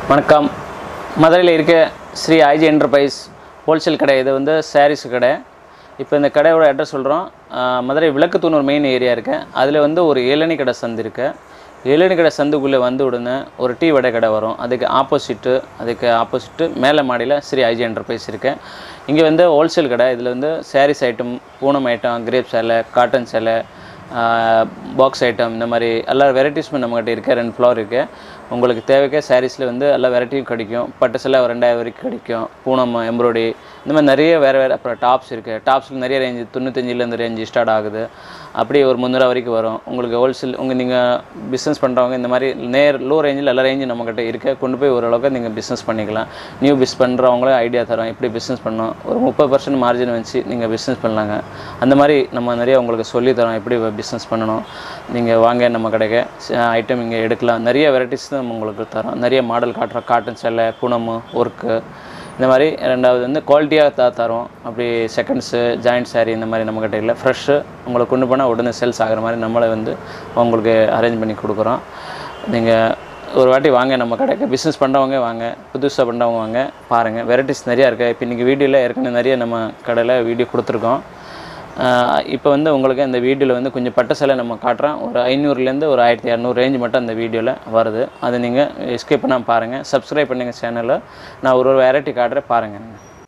வணக்கம் மதுரையில் இருக்க ஸ்ரீ ஐஜி என்டர்பிரைஸ் ஹோல்சேல் கடை இது வந்து சாரீஸ் கடை இப்போ இந்த கடையோட அட்ரஸ் சொல்கிறோம் மதுரை விளக்குத்தூணூர் மெயின் ஏரியா இருக்கு அதில் வந்து ஒரு ஏழனி கடை சந்து இருக்கு ஏழனி கடை சந்துக்குள்ளே வந்து உடனே ஒரு டீ வடை கடை வரும் அதுக்கு ஆப்போசிட்டு அதுக்கு ஆப்போசிட்டு மேலே மாடியில் ஸ்ரீ ஐஜி என்டர்பிரைஸ் இருக்கு இங்கே வந்து ஹோல்சேல் கடை இதில் வந்து sarees item Poonam item crepe சேலை காட்டன் சேலை பாக்ஸ் ஐட்டம் இந்த மாதிரி எல்லா வெரைட்டிஸுமே நம்மகிட்ட இருக்குது ரெண்டு ஃப்ளோர் இருக்குது உங்களுக்கு தேவைக்கே சாரீஸில் வந்து எல்லா வெரைட்டியும் கிடைக்கும் பட்டு சேலை ஒரு ரெண்டாயிரம் வரைக்கும் கிடைக்கும் பூனம் எம்ப்ராய்டரி இந்த மாதிரி நிறைய வேறு வேறு அப்புறம் டாப்ஸ் இருக்குது டாப்ஸில் நிறைய ரேஞ்சு தொண்ணூத்தஞ்சிலேருந்து ரேஞ்சு ஸ்டார்ட் ஆகுது அப்படி ஒரு முந்நூறுவா வரைக்கும் வரும் உங்களுக்கு ஹோல்சேல் உங்கள் நீங்கள் பிஸ்னஸ் பண்ணுறவங்க இந்த மாதிரி நேர் லோ ரேஞ்சில் எல்லா ரேஞ்சும் நம்மக்கிட்ட இருக்குது கொண்டு போய் ஓரளவுக்கு நீங்கள் பிஸ்னஸ் பண்ணிக்கலாம் நியூ பிஸ் பண்ணுறவங்களும் ஐடியா தரோம் எப்படி பிஸ்னஸ் பண்ணணும் ஒரு முப்பது பர்சன்ட் மார்ஜின் வச்சு நீங்கள் பிஸ்னஸ் பண்ணலாங்க அந்த மாதிரி நம்ம நிறைய உங்களுக்கு சொல்லி தரோம் எப்படி பிஸ்னஸ் பண்ணணும் நீங்கள் வாங்க நம்ம கடைக்கு ஐட்டம் இங்கே எடுக்கலாம் நிறைய வெரைட்டிஸ் தான் நம்ம உங்களுக்கு தரோம் நிறைய மாடல் காட்டுறோம் காட்டன் சேலை பூனமு ஒர்க்கு இந்த மாதிரி ரெண்டாவது வந்து குவாலிட்டியாக த தரோம் அப்படி செகண்ட்ஸு ஜாயிண்ட் saree இந்த மாதிரி நம்மக்கிட்ட இல்லை ஃப்ரெஷ்ஷு உங்களுக்கு கொண்டு போனால் உடனே சேல்ஸ் ஆகிற மாதிரி நம்மளே வந்து உங்களுக்கு அரேஞ்ச் பண்ணி கொடுக்குறோம் நீங்கள் ஒரு வாட்டி வாங்க நம்ம கடைக்கு பிஸ்னஸ் பண்ணுறவங்க வாங்க புதுசாக பண்ணுறவங்க வாங்க பாருங்கள் வெரைட்டிஸ் நிறையா இருக்குது இப்போ இன்றைக்கி வீடியோவில் ஏற்கனவே நிறைய நம்ம கடையில் வீடியோ கொடுத்துருக்கோம் இப்போ வந்து உங்களுக்கு இந்த வீடியோவில் வந்து கொஞ்சம் பட்டு சேலை நம்ம காட்டுறோம் ஒரு ஐநூறுலேருந்து ஒரு ஆயிரத்தி இரநூறு ரேஞ்ச் மட்டும் அந்த வீடியோவில் வருது அதை நீங்கள் எஸ்கேப் பண்ணால் பாருங்கள் சப்ஸ்கிரைப் பண்ணுங்கள் சேனலை நான் ஒரு ஒரு வெரைட்டி காட்டுறேன் பாருங்கள்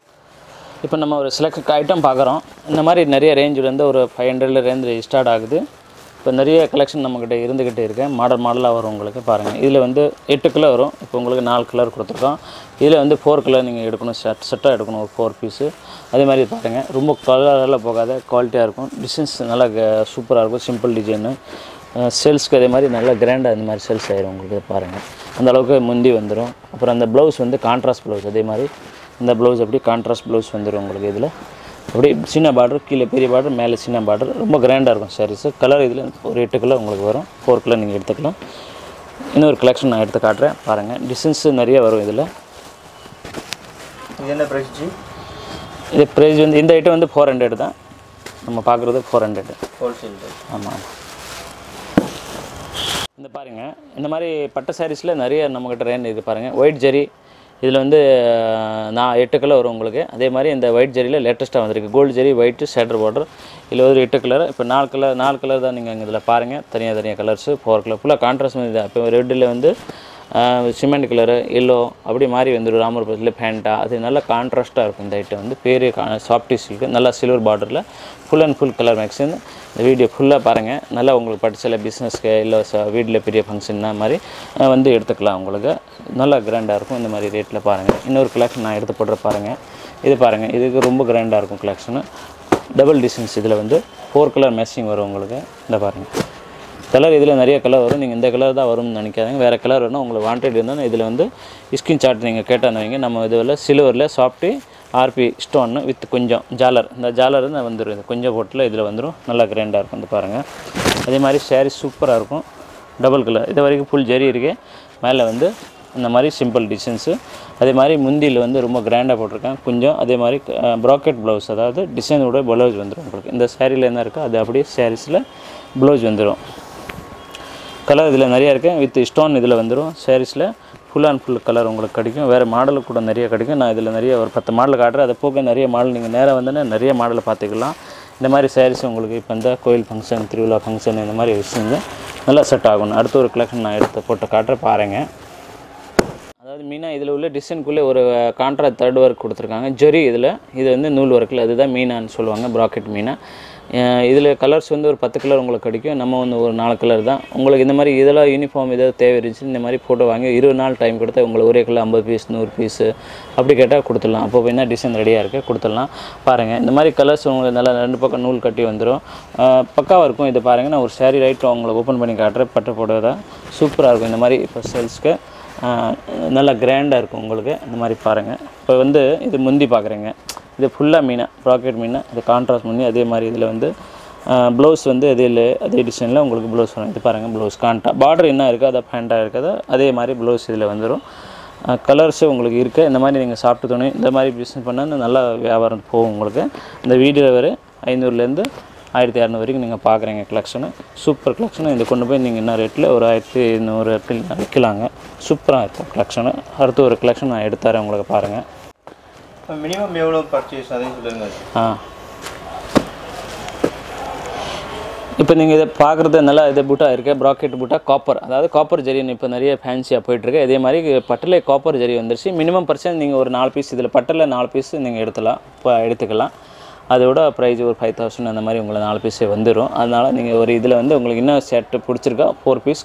இப்போ நம்ம ஒரு செலக்ட் ஐட்டம் பார்க்குறோம் இந்த மாதிரி நிறைய ரேஞ்சிலேருந்து ஒரு ஃபைவ் ஹண்ட்ரட்லேருந்து ஸ்டார்ட் ஆகுது இப்போ நிறைய கலெக்ஷன் நம்மக்கிட்ட இருந்துக்கிட்டே இருக்கு மாடல் மாடலாக வரும் உங்களுக்கு பாருங்கள் இதில் வந்து எட்டு கலர் வரும் இப்போ உங்களுக்கு நாலு கலர் கொடுத்துருக்கோம் இதில் வந்து ஃபோர் கலர் நீங்கள் எடுக்கணும் செட் செட்டாக எடுக்கணும் ஒரு ஃபோர் பீஸு அதே மாதிரி பாருங்கள் ரொம்ப கலரெல்லாம் போகாத குவாலிட்டியாக இருக்கும் டிசைன்ஸ் நல்லா சூப்பராக இருக்கும் சிம்பிள் டிசைனு சேல்ஸ்க்கு அதே மாதிரி நல்லா கிராண்டாக இந்த மாதிரி சேல்ஸ் ஆயிரும் உங்களுக்கு பாருங்கள் அந்த அளவுக்கு முந்தி வந்துடும் அப்புறம் அந்த ப்ளவுஸ் வந்து கான்ட்ராஸ்ட் ப்ளவுஸ் அதே மாதிரி இந்த ப்ளவுஸ் அப்படி கான்ட்ராஸ்ட் ப்ளவுஸ் வந்துடும் உங்களுக்கு இதில் அப்படி சின்ன பார்டர் கீழே பெரிய பார்டர் மேலே சின்ன பார்டர் ரொம்ப கிராண்டாக இருக்கும் சாரீஸு கலர் இதில் ஒரு எட்டு கலர் உங்களுக்கு வரும் ஃபோர் கலர் நீங்கள் எடுத்துக்கலாம் இன்னொரு கலெக்ஷன் நான் எடுத்து காட்டுறேன் பாருங்கள் டிசைன்ஸ் நிறைய வரும் இதில் இது என்ன ப்ரைஸ் ஜி இது ப்ரைஸ் வந்து இந்த ஐட்டம் வந்து ஃபோர் ஹண்ட்ரட் தான் நம்ம பார்க்குறது ஃபோர் ஹண்ட்ரட் ஹோல்சேல் ரேட் ஆமாம் இந்த பாருங்க இந்த மாதிரி பட்டு சாரீஸில் நிறைய நம்மக்கிட்ட ரேஞ்ச் இருக்குது பாருங்கள் ஒயிட் ஜெரி இதில் வந்து அஹ், நான் எட்டு கலர் வரும் உங்களுக்கு அதே மாதிரி இந்த ஒயிட் ஜெரியில் லேட்டஸ்ட்டாக வந்திருக்கு gold zari white shader border இதில் ஒரு எட்டு கலர் இப்போ நாலு கலர் நாலு கலர் தான் நீங்கள் இதில் பாருங்கள் தனியாக தனியாக கலர்ஸு ஃபோர் கலர் ஃபுல்லாக கான்ட்ராஸ்ட் மாதிரி தான் இப்போ ரெட்டில் வந்து சிமெண்ட் கலரு எல்லோ அப்படி மாறி வந்துடும் ராமர் பஸ்ஸில் ஃபேண்டா அது நல்லா கான்ட்ராஸ்ட்டாக இருக்கும் இந்த ஐட்டம் வந்து பெரிய சாஃப்டி சில்க்கு நல்லா சில்வர் பார்டரில் ஃபுல் அண்ட் ஃபுல் கலர் மேக்ஸின் இந்த வீடியோ ஃபுல்லாக பாருங்கள் நல்லா உங்களுக்கு படிச்சல பிஸ்னஸ்க்கு இல்லை ச வீட்டில் பெரிய ஃபங்க்ஷன் மாதிரி அஹ், வந்து எடுத்துக்கலாம் உங்களுக்கு நல்லா கிராண்டாக இருக்கும் இந்த மாதிரி ரேட்டில் பாருங்கள் இன்னொரு கலெக்ஷன் நான் எடுத்து போடுற பாருங்கள் இது பாருங்கள் இதுக்கு ரொம்ப கிராண்டாக இருக்கும் கலெக்ஷனு டபுள் டிசைன்ஸ் இதில் வந்து ஃபோர் கலர் மேட்சிங் வரும் உங்களுக்கு இந்த பாருங்கள் கலர் இதில் நிறைய கலர் வரும் நீங்கள் இந்த கலர் தான் வரும்னு நினைக்காதீங்க வேறு கலர் வேணும் உங்களுக்கு வாண்டட் இருந்தால் இதில் வந்து ஸ்கின் சார்ட் நீங்கள் கேட்டால் வைங்க நம்ம இதில் சில்வரில் சாஃப்ட்டு ஆர்பி ஸ்டோன்னு வித் கொஞ்சம் ஜாலர் இந்த ஜாலர் வந்து வந்துடும் இது கொஞ்சம் போட்டில் இதில் வந்துடும் நல்லா கிராண்டாக இருக்கும் இந்த பாருங்கள் அதே மாதிரி saree சூப்பராக இருக்கும் டபுள் கலர் இது வரைக்கும் ஃபுல் ஜரி இருக்கு மேலே வந்து இந்த மாதிரி சிம்பிள் டிசைன்ஸு அதே மாதிரி முந்தியில் வந்து ரொம்ப கிராண்டாக போட்டிருக்கேன் கொஞ்சம் அதே மாதிரி ப்ராக்கெட் ப்ளவுஸ் அதாவது டிசைனோட ப்ளவுஸ் வந்துடும் உங்களுக்கு இந்த சேரீயில் என்ன இருக்கோ அது அப்படியே சாரீஸில் ப்ளவுஸ் வந்துடும் கலர் இதில் நிறைய இருக்குது வித் ஸ்டோன் இதில் வந்துடும் சாரீஸில் ஃபுல் அண்ட் ஃபுல் கலர் உங்களுக்கு கிடைக்கும் வேறு மாடல் கூட நிறைய கிடைக்கும் நான் இதில் நிறைய ஒரு பத்து மாடல் காட்டுறேன் அதை போக நிறைய மாடல் நீங்கள் நேராக வந்தோன்னே நிறைய மாடலை பார்த்துக்கலாம் இந்த மாதிரி சாரீஸ் உங்களுக்கு இப்போ இந்த கோயில் ஃபங்க்ஷன் திருவிழா ஃபங்க்ஷன் இந்த மாதிரி விஷயம் நல்லா செட் ஆகணும் அடுத்த ஒரு கலெக்ஷன் நான் எடுத்து போட்டு காட்டுறேன் பாருங்கள் அதாவது மீனா இதில் உள்ள டிசைனுக்குள்ளே ஒரு கான்ட்ரா தேர்ட் ஒர்க் கொடுத்துருக்காங்க ஜொரி இதில் இது வந்து நூல் ஒர்க்கில் அதுதான் மீனான்னு சொல்லுவாங்க ப்ராக்கெட் மீனா இதில் கலர்ஸ் வந்து ஒரு பத்து கலர் உங்களுக்கு கிடைக்கும் நம்ம வந்து ஒரு நாலு கலர் தான் உங்களுக்கு இந்த மாதிரி இதெல்லாம் யூனிஃபார்ம் ஏதாவது தேவை இருந்துச்சு இந்த மாதிரி ஃபோட்டோ வாங்கி இருபது நாள் டைம் கொடுத்தா உங்களுக்கு ஒரே கலர் ஐம்பது பீஸ் நூறு பீஸு அப்படி கேட்டால் கொடுத்துடலாம் அப்போ என்ன டிசைன் ரெடியாக இருக்குது கொடுத்துடலாம் பாருங்கள் இந்த மாதிரி கலர்ஸ் உங்களுக்கு நல்லா ரெண்டு பக்கம் நூல் கட்டி வந்துடும் பக்காவாக இருக்கும் இது பாருங்கள் நான் ஒரு saree ரைட் உங்களுக்கு ஓப்பன் பண்ணி காட்டுறேன் பட்டு போட்டோ தான் சூப்பராக இருக்கும் இந்த மாதிரி இப்போ சேல்ஸ்க்கு நல்லா கிராண்டாக இருக்கும் உங்களுக்கு இந்த மாதிரி பாருங்கள் இப்போ வந்து இது முந்தி பார்க்குறீங்க இது ஃபுல்லாக மீனா ப்ராக்கெட் மீனா இது கான்ட்ராஸ்ட் முந்தி அதே மாதிரி இதில் வந்து ப்ளவுஸ் வந்து அதே அதே டிசைனில் உங்களுக்கு ப்ளவுஸ் வரும் இது பாருங்கள் ப்ளவுஸ் கான்டா பார்டர் என்ன இருக்கோ அதை பேண்ட்டாக இருக்கதோ அதே மாதிரி ப்ளவுஸ் இதில் வந்துடும் கலர்ஸு உங்களுக்கு இருக்குது இந்த மாதிரி நீங்கள் சாப்பிட்டு துணி இந்த மாதிரி பிஸ்னஸ் பண்ணால் நல்லா வியாபாரம் போகும் உங்களுக்கு இந்த வீடியோ வரை ஐநூறுலேருந்து ஆயிரத்தி இரநூறு வரைக்கும் நீங்கள் பார்க்குறீங்க கலெக்ஷனு சூப்பர் கலெக்ஷனு இது கொண்டு போய் நீங்கள் என்ன ரேட்டில் ஒரு ஆயிரத்தி நூறு ரேட்டில் விற்கலாங்க சூப்பராக இருக்கும் கலெக்ஷனு அடுத்து ஒரு கலெக்ஷன் நான் எடுத்தாரேன் உங்களுக்கு பாருங்கள் மினிமம் எவ்வளோ பர்ச்சேஸ் அதையும் சொல்லுங்க ஆ இப்போ நீங்கள் இதை பார்க்குறது நல்லா இது பூட்டா இருக்கு ப்ராக்கெட் பூட்டா காப்பர் அதாவது காப்பர் ஜெரின்னு இப்போ நிறைய ஃபேன்சியாக போயிட்டுருக்கு இதே மாதிரி பட்டில் காப்பர் ஜெரி வந்துருச்சு மினிமம் பர்சன்ட் நீங்கள் ஒரு நாலு பீஸ் இதில் பட்டில் நாலு பீஸ் நீங்கள் எடுத்துலாம் இப்போ எடுத்துக்கலாம் அதோட ப்ரைஸ் ஒரு ஃபைவ் தௌசண்ட் அந்த மாதிரி உங்களுக்கு நாலு பீஸ் வந்துடும் அதனால் நீங்கள் ஒரு இதில் வந்து உங்களுக்கு இன்னும் செட்டு பிடிச்சிருக்கா ஃபோர் பீஸ்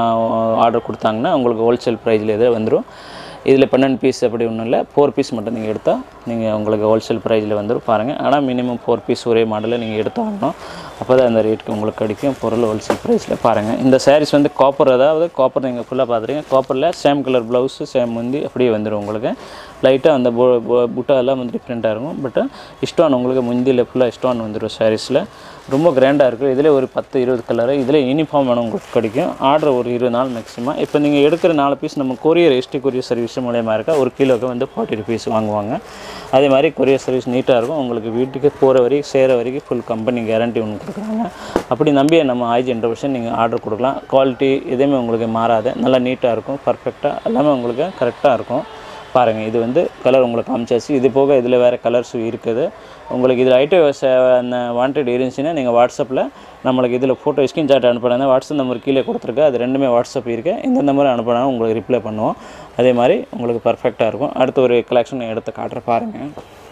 ஆர்டர் கொடுத்தாங்கன்னா உங்களுக்கு ஹோல்சேல் ப்ரைஸில் இதில் வந்துடும் இதில் பன்னெண்டு பீஸ் அப்படி ஒன்றும் இல்லை ஃபோர் பீஸ் மட்டும் நீங்கள் எடுத்தால் நீங்கள் உங்களுக்கு ஹோல்சேல் ப்ரைஸில் வந்துடும் பாருங்கள் ஆனால் மினிமம் ஃபோர் பீஸ் ஒரே மாடலில் நீங்கள் எடுத்தாகணும் அப்போ தான் அந்த ரேட்டுக்கு உங்களுக்கு கிடைக்கும் பொருள் ஹோல்சேல் ப்ரைஸில் பாருங்கள் இந்த சாரீஸ் வந்து காப்பர் அதாவது காப்பர் நீங்கள் ஃபுல்லாக பார்த்துருங்க காப்பரில் சேம் கலர் ப்ளவுஸு சேம் வந்து அப்படியே வந்துடும் உங்களுக்கு லைட்டாக அந்த பு பு- புட்டா எல்லாம் வந்து டிஃப்ரெண்ட்டாக இருக்கும் பட் இஷ்டான் உங்களுக்கு முந்தியில் ஃபுல்லாக இஷ்டான் வந்துடும் சாரீஸில் ரொம்ப கிராண்டாக இருக்கும் இதில் ஒரு பத்து இருபது கலர் இதில் யூனிஃபார்ம் வேணும் உங்களுக்கு கிடைக்கும் ஆர்டர் ஒரு இருபது நாள் மேக்ஸிமம் இப்போ நீங்கள் எடுக்கிற நாலு பீஸ் நம்ம கொரியர் எஸ்டி கொரியர் சர்வீஸ் மூலயமா இருக்கா ஒரு கிலோக்கு வந்து ஃபார்ட்டி ருபீஸ் வாங்குவாங்க அதே மாதிரி கொரியர் சர்வீஸ் நீட்டாக இருக்கும் உங்களுக்கு வீட்டுக்கு போகிற வரைக்கும் சேர வரைக்கும் ஃபுல் கம்பெனி கேரண்டி ஒன்று கொடுக்குறாங்க அப்படி நம்பி நம்ம ஐஜி இன்டர்விஷன் நீங்கள் ஆர்டர் கொடுக்கலாம் குவாலிட்டி எதுவுமே உங்களுக்கு மாறாது நல்லா நீட்டாக இருக்கும் பர்ஃபெக்டாக எல்லாமே உங்களுக்கு கரெக்டாக இருக்கும் பாருங்கள் இது வந்து கலர் உங்களுக்கு காமிச்சாச்சு இது போக இதில் வேறு கலர்ஸ் இருக்குது உங்களுக்கு இதில் ஐட்டம் வாண்டட் இருந்துச்சுன்னா நீங்கள் வாட்ஸ்அப்பில் நம்மளுக்கு இதில் ஃபோட்டோ ஸ்கிரீன்ஷாட் அனுப்பினா வாட்ஸ்அப் நம்பர் கீழே கொடுத்துருக்கு அது ரெண்டுமே வாட்ஸ்அப் இருக்குது இந்த நம்பர் அனுப்பினாலும் உங்களுக்கு ரிப்ளை பண்ணுவோம் அதே மாதிரி உங்களுக்கு பர்ஃபெக்டாக இருக்கும் அடுத்து ஒரு கலெக்ஷன் எடுத்து காட்டுற பாருங்கள்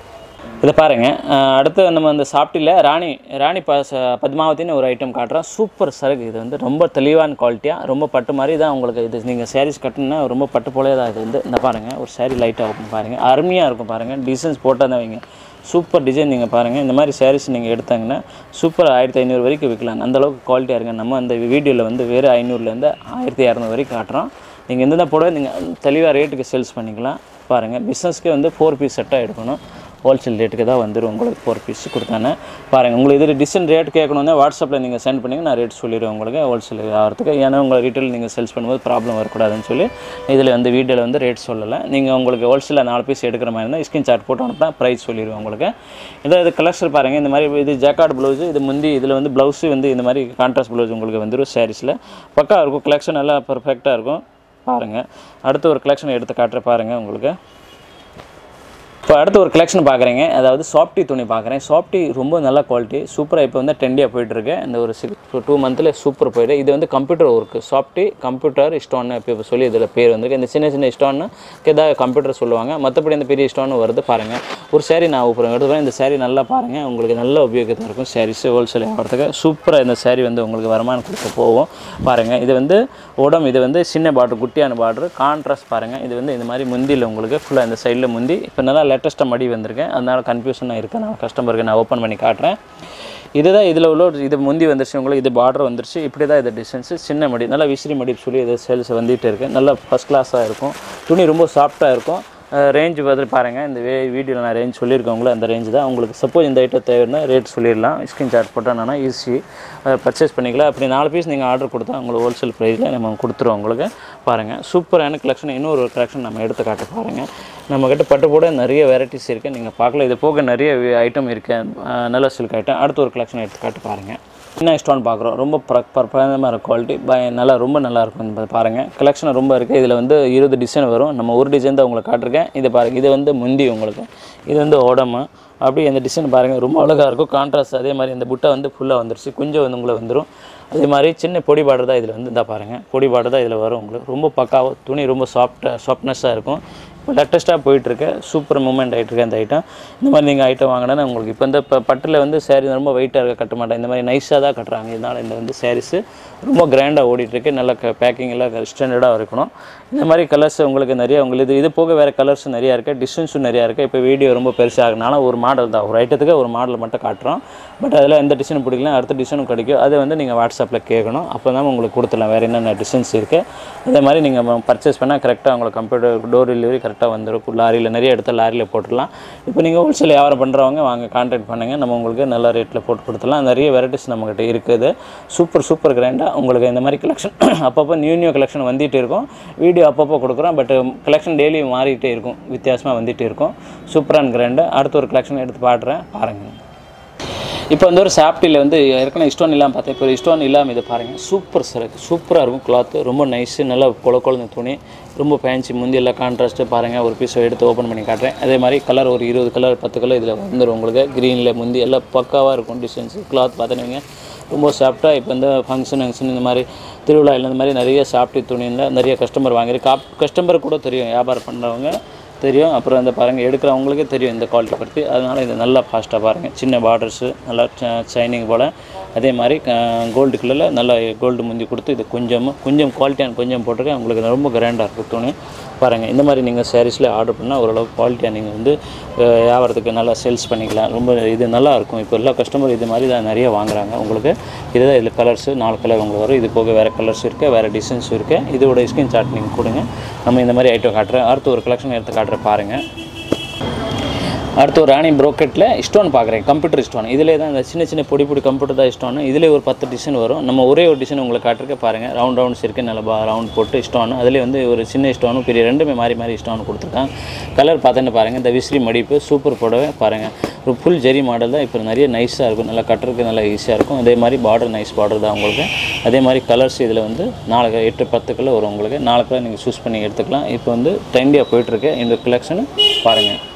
இதை பாருங்கள் அடுத்து நம்ம அந்த சாப்பிட்டில் ராணி ராணி ப ச- பத்மாவதின்னு ஒரு ஐட்டம் காட்டுறோம் சூப்பர் சரக்கு இது வந்து ரொம்ப தெளிவான குவாலிட்டியாக ரொம்ப பட்டு மாதிரி தான் உங்களுக்கு இது நீங்கள் சாரீஸ் கட்டினா ரொம்ப பட்டு போலே தான் இது வந்து இந்த பாருங்கள் ஒரு saree லைட்டாக இருக்கும் பாருங்கள் அருமையாக இருக்கும் பாருங்கள் டிசைன்ஸ் போட்டால் தான் வைங்க சூப்பர் டிசைன் நீங்கள் பாருங்கள் இந்த மாதிரி சாரீஸ் நீங்கள் எடுத்தாங்கன்னா சூப்பர் ஆயிரத்தி ஐநூறு வரைக்கும் விற்கலாம் அந்த அளவுக்கு குவாலிட்டியாக இருங்க நம்ம அந்த வீடியோவில் வந்து வேறு ஐநூறுலேருந்து ஆயிரத்தி இரநூறு வரைக்கும் காட்டுறோம் நீங்கள் எந்தெந்த புடவை நீங்கள் தெளிவாக ரேட்டுக்கு சேல்ஸ் பண்ணிக்கலாம் பாருங்கள் பிஸ்னஸ்க்கு வந்து ஃபோர் பீஸ் செட்டாக எடுக்கணும் ஹோல்சேல் ரேட்டுக்கு தான் வந்துடும் உங்களுக்கு ஃபோர் பீஸ் கொடுத்தானே பாருங்கள் உங்களுக்கு இதில் டிசைன் ரேட் கேட்கணுன்னா வாட்ஸ்அப்பில் நீங்கள் சென்ட் பண்ணிங்க நான் ரேட் சொல்லிடுவேன் உங்களுக்கு ஹோல்சேல் ஆகிறதுக்கு ஏன்னா உங்களை ரீட்டைல் நீங்கள் சேல்ஸ் பண்ணும்போது ப்ராப்ளம் வரக்கூடாதுன்னு சொல்லி இதில் வந்து வீடியோவில் வந்து ரேட் சொல்லலை நீங்கள் உங்களுக்கு ஹோல்சேலில் நாலு பீஸ் எடுக்கிற மாதிரி இருந்தால் ஸ்கிரீன் சார்ட் போட்டு அனுப்பினா ப்ரைஸ் சொல்லிடுவேன் உங்களுக்கு இதை இது கலெக்ஷன் பாருங்கள் இந்த மாதிரி இது ஜாக்கார்ட் ப்ளவுஸு இது முந்தி இதில் வந்து ப்ளவுஸு வந்து இந்த மாதிரி கான்ட்ராஸ்ட் ப்ளவுஸ் உங்களுக்கு வந்துடும் சாரீஸில் பக்கா இருக்கும் கலெக்ஷன் நல்லா பர்ஃபெக்டாக இருக்கும் பாருங்கள் அடுத்து ஒரு கலெக்ஷன் எடுத்து காட்டுற பாருங்கள் உங்களுக்கு இப்போ அடுத்து ஒரு கலெக்ஷன் பார்க்குறீங்க அதாவது சாஃப்டி துணி பார்க்குறேன் சாஃப்டி ரொம்ப நல்ல குவாலிட்டி சூப்பராக இப்போ வந்து ட்ரெண்டியாக போயிட்டுருக்கு இந்த ஒரு சிக்ஸ் டூ மந்தில் சூப்பர் போயிட்டு இது வந்து கம்ப்யூட்டர் ஒர்க்கு சாஃப்டி கம்ப்யூட்டர் ஸ்டோன்னு இப்போ இப்போ சொல்லி இதில் பேர் வந்திருக்கு இந்த சின்ன சின்ன ஸ்டோன்னு ஏதாவது கம்ப்யூட்டர் சொல்லுவாங்க மற்றபடி இந்த பெரிய ஸ்டோன் வருது பாருங்கள் ஒரு saree நான் அப்புறம் எடுத்துக்கிறேன் இந்த saree நல்லா பாருங்கள் உங்களுக்கு நல்ல உபயோகத்தை இருக்கும் சாரீஸ் ஹோல்சேல் ஆகிறதுக்கு சூப்பராக இந்த saree வந்து உங்களுக்கு வருமானம் கொடுக்க போகும் பாருங்கள் இது வந்து உடம்பு இது வந்து சின்ன பார்டர் குட்டியான பார்டர் கான்ட்ராஸ்ட் பாருங்கள் இது வந்து இந்த மாதிரி முந்தியில் உங்களுக்கு ஃபுல்லாக இந்த சைடில் முந்தி இப்போ நல்லா லேட்டஸ்ட்டாக மடி வந்திருக்கேன் அதனால் கன்ஃபியூஷனாக இருக்குது நான் கஸ்டமருக்கு நான் ஓப்பன் பண்ணி காட்டுறேன் இதுதான் இதில் உள்ள ஒரு- இது முந்தி வந்துருச்சு உங்களுக்கு இது பார்டர் வந்துருச்சு இப்படி தான் இது டிஸ்டன்ஸு சின்ன மடி நல்லா விசிறி மடி சொல்லி இது சேல்ஸ் வந்துகிட்டே இருக்குது நல்லா ஃபஸ்ட் கிளாஸாக இருக்கும் துணி ரொம்ப சாஃப்டாக இருக்கும் ரேஞ்ச் வந்து பாருங்கள் இந்த வே வீடியோவில் நான் ரேஞ்ச் சொல்லியிருக்கேன் உங்களுக்கு அந்த ரேஞ்ச் தான் உங்களுக்கு சப்போஸ் இந்த ஐட்டம் தேவைன்னா ரேட் சொல்லிடலாம் ஸ்கிரீன் சார்ட் போட்டோன்னா ஈஸி பர்ச்சேஸ் பண்ணிக்கலாம் அப்படி நாலு பீஸ் நீங்கள் ஆர்டர் கொடுத்தா உங்களுக்கு ஹோல்சேல் ப்ரைஸில் நம்ம கொடுத்துருவோம் உங்களுக்கு பாருங்கள் சூப்பரான கலெக்ஷன் இன்னொரு கலெக்ஷன் நம்ம எடுத்து காட்ட பாருங்கள் நம்மக்கிட்ட பட்டு போட நிறைய வெரைட்டிஸ் இருக்குது நீங்கள் பார்க்கல இது போக நிறைய ஐட்டம் இருக்குது நல்ல சில்க் ஐட்டம் அடுத்த ஒரு கலெக்ஷன் எடுத்து காட்டு பாருங்கள் என்ன ஸ்டோன் பார்க்குறோம் ரொம்ப பிரபலமாக இருக்கும் குவாலிட்டி பய நல்லா ரொம்ப நல்லா இருக்கும் என்பதை பாருங்கள் கலெக்ஷன் ரொம்ப இருக்குது இதில் வந்து இருபது டிசைன் வரும் நம்ம ஒரு டிசைன் தான் உங்களுக்கு காட்டிருக்கேன் இது பாருங்கள் இது வந்து முந்தி உங்களுக்கு இது வந்து உடம்பு அப்படி இந்த டிசைன் பாருங்கள் ரொம்ப அழகாக இருக்கும் கான்ட்ராஸ்ட் அதே மாதிரி இந்த புட்டை வந்து ஃபுல்லாக வந்துருச்சு கொஞ்சம் வந்து உங்களுக்கு வந்துடும் அதே மாதிரி சின்ன பொடி பார்டர் தான் இதில் வந்து இந்த பாருங்கள் பொடி பார்டர் தான் இதில் வரும் உங்களுக்கு ரொம்ப பக்காவாக துணி ரொம்ப சாஃப்டாக சாஃப்ட்னஸாக இருக்கும் இப்போ லேட்டஸ்ட்டாக போயிட்டுருக்கு சூப்பர் மூமெண்ட் ஆகிட்டுருக்கு அந்த ஐட்டம் இந்த மாதிரி நீங்கள் ஐட்டம் வாங்கினா உங்களுக்கு இப்போ இந்த இப்போ பட்டில் வந்து saree ரொம்ப வெயிட்டாக இருக்க கட்ட மாட்டேன் இந்த மாதிரி நைஸாக தான் கட்டுறாங்க இதனால் இந்த வந்து சாரீஸு ரொம்ப கிராண்டாக ஓடிட்டுருக்கு நல்ல பேக்கிங் எல்லாம் ஸ்டாண்டர்டாக இருக்கணும் இந்த மாதிரி கலர்ஸ் உங்களுக்கு நிறைய உங்களுக்கு இது இது போக வேறு கலர்ஸ் நிறையா இருக்குது டிசைன்ஸும் நிறையா இருக்குது இப்போ வீடியோ ரொம்ப பெருசாகனால ஒரு மாடல் தான் ஒரு ஐட்டத்துக்கு ஒரு மாடல் மட்டும் காட்டுறோம் பட் அதில் எந்த டிசைன் பிடிக்கலாம் அடுத்த டிசைனும் கிடைக்கும் அதை வந்து நீங்கள் வாட்ஸ்அப்பில் கேட்கணும் அப்போ தான் உங்களுக்கு கொடுத்துடலாம் வேறு என்னென்ன டிசைன்ஸ் இருக்குது அதே மாதிரி நீங்கள் பர்ச்சேஸ் பண்ணால் கரெக்டாக உங்களுக்கு கம்ப்யூட்டர் டோர் டெலிவரி கரெக்டாக வந்துடும் லாரியில் நிறைய இடத்துல லாரியில் போட்டுடலாம் இப்போ நீங்கள் ஹோல்சேல் வியாபாரம் பண்ணுறவங்க வாங்க கான்டாக்ட் பண்ணுங்கள் நம்ம உங்களுக்கு நல்ல ரேட்டில் போட்டு கொடுத்துடலாம் நிறைய வெரைட்டிஸ் நம்மக்கிட்ட இருக்குது சூப்பர் சூப்பர் கிராண்டாக உங்களுக்கு இந்த மாதிரி கலெக்ஷன் அப்பப்போ நியூ நியூ கலெக்ஷன் வந்துகிட்டே இருக்கும் வீடியோ அப்பப்போ கொடுக்குறோம் பட் கலெக்ஷன் டெய்லி மாறிட்டே இருக்கும் வித்தியாசமாக வந்துகிட்டே இருக்கும் சூப்பரான கிராண்டு அடுத்த ஒரு கலெக்ஷன் எடுத்து பாடுறேன் பாருங்கள் இப்போ வந்து ஒரு சாப்டியில் வந்து ஏற்கனவே ஸ்டோன் இல்லாமல் பார்த்தேன் இப்போ ஸ்டோன் இல்லாமல் இதை பாருங்கள் சூப்பர் சிறகு சூப்பராக இருக்கும் கிளாத்து ரொம்ப நைஸு நல்லா கொல கொழுந்த துணி ரொம்ப ஃபேன்சி முந்தி எல்லாம் கான்ட்ராஸ்ட்டு பாருங்கள் ஒரு பீஸ் எடுத்து ஓப்பன் பண்ணி காட்டுறேன் அதே மாதிரி கலர் ஒரு இருபது கலர் பத்து கலர் இதில் வந்துடும் உங்களுக்கு க்ரீனில் முந்தி எல்லாம் பக்காவாக இருக்கும் டிசைன்ஸு கிளாத் பார்த்தீங்க ரொம்ப சாஃப்டாக இப்போ இந்த ஃபங்க்ஷன் ஃபங்க்ஷன் இந்த மாதிரி திருவிழா இல்லை இந்த மாதிரி நிறைய சாப்பிட்டு துணியில் நிறைய கஸ்டமர் வாங்கி காப் கஸ்டமர் கூட தெரியும் வியாபாரம் பண்ணுறவங்க தெரியும் அப்புறம் இந்த பாருங்கள் எடுக்கிறவங்களுக்கே தெரியும் இந்த குவாலிட்டி பற்றி அதனால் இது நல்லா ஃபாஸ்ட்டாக பாருங்கள் சின்ன பார்டர்ஸு நல்லா ஷைனிங் போல் அதே மாதிரி கோல்டு கலரில் நல்லா கோல்டு முந்தி கொடுத்து இது கொஞ்சமாக கொஞ்சம் குவாலிட்டியான கொஞ்சம் போட்டிருக்கேன் உங்களுக்கு ரொம்ப கிராண்டாக இருக்கும் துணி பாருங்கள் இந்த மாதிரி நீங்கள் சாரீஸில் ஆர்டர் பண்ணால் ஓரளவுக்கு குவாலிட்டியாக நீங்கள் வந்து அஹ், வியாபாரத்துக்கு நல்லா சேல்ஸ் பண்ணிக்கலாம் ரொம்ப இது நல்லா இருக்கும் இப்போ எல்லா கஸ்டமர் இது மாதிரி தான் நிறைய வாங்குறாங்க உங்களுக்கு இதுதான் இதில் கலர்ஸு நாலு கலர் உங்களுக்கு வரும் இது போக வேறு கலர்ஸ் இருக்குது வேறு டிசைன்ஸ் இருக்குது இதோட ஸ்கிரீன் சாட் நீங்கள் கொடுங்க நம்ம இந்த மாதிரி ஐட்டம் காட்டுறேன் அடுத்து ஒரு கலெக்ஷன் எடுத்து காட்டுறேன் பாருங்கள் அடுத்து ஒரு ராணி ப்ரோக்கெட்டில் ஸ்டோன் பார்க்குறேன் கம்ப்யூட்டர் ஸ்டோன் இதிலே தான் இந்த சின்ன சின்ன பொடி பொடி கம்ப்யூட்டர் தான் ஸ்டோன் இதிலே ஒரு பத்து டிசைன் வரும் நம்ம ஒரே ஒரு டிசைன் உங்களுக்கு காட்டிருக்க பாருங்கள் ரவுண்ட் ரவுண்ட்ஸ் இருக்குது நல்ல பா ரவுண்ட் போட்டு ஸ்டோன் அதிலே வந்து ஒரு சின்ன ஸ்டோனும் பெரிய ரெண்டுமே மாறி மாறி ஸ்டோன் கொடுத்துருக்காங்க கலர் பார்த்தோன்னு பாருங்கள் இந்த விசிறி மடிப்பு சூப்பர் புடவை பாருங்கள் ஒரு ஃபுல் ஜெரி மாடல் தான் இப்போ நிறைய நைஸாக இருக்கும் நல்லா கட்டுறதுக்கு நல்லா ஈஸியாக இருக்கும் அதே மாதிரி பார்டர் நைஸ் பார்டர் தான் உங்களுக்கு அதே மாதிரி கலர்ஸ் இதில் வந்து நாலு க- எட்டு பத்து கலர் வரும் உங்களுக்கு நாலு கலர் நீங்கள் சூஸ் பண்ணி எடுத்துக்கலாம் இப்போ வந்து ட்ரெண்டியாக போயிட்டுருக்கு இந்த கலெக்ஷனு பாருங்கள்